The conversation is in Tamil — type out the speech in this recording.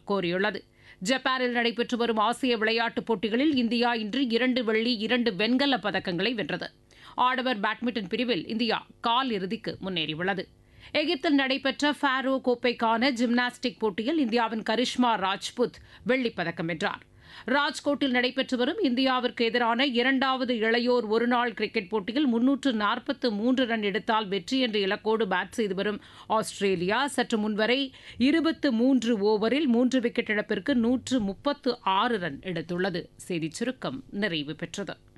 கோரியுள்ளது ஜப்பானில் நடைபெற்று வரும் ஆசிய விளையாட்டுப் போட்டிகளில் இந்தியா இன்று இரண்டு வெள்ளி இரண்டு வெண்கலப் பதக்கங்களை வென்றது ஆடவர் பேட்மிண்டன் பிரிவில் இந்தியா கால் இறுதிக்கு முன்னேறியுள்ளது எகிப்தில் நடைபெற்ற ஃபாரோ கோப்பைக்கான ஜிம்னாஸ்டிக் போட்டியில் இந்தியாவின் கரிஷ்மா ராஜ்புத் வெள்ளிப் பதக்கம் வென்றார் ராஜ்கோட்டில் நடைபெற்று வரும் இந்தியாவிற்கு எதிரான இரண்டாவது இளையோர் ஒருநாள் கிரிக்கெட் போட்டியில் முன்னூற்று நாற்பத்து மூன்று ரன் எடுத்தால் வெற்றி என்ற இலக்கோடு பேட் செய்து வரும் ஆஸ்திரேலியா சற்று முன்வரை இருபத்து மூன்று ஓவரில் மூன்று விக்கெட் இழப்பிற்கு நூற்று முப்பத்து ஆறு ரன் எடுத்துள்ளது செய்திச் சுருக்கம் நிறைவு பெற்றது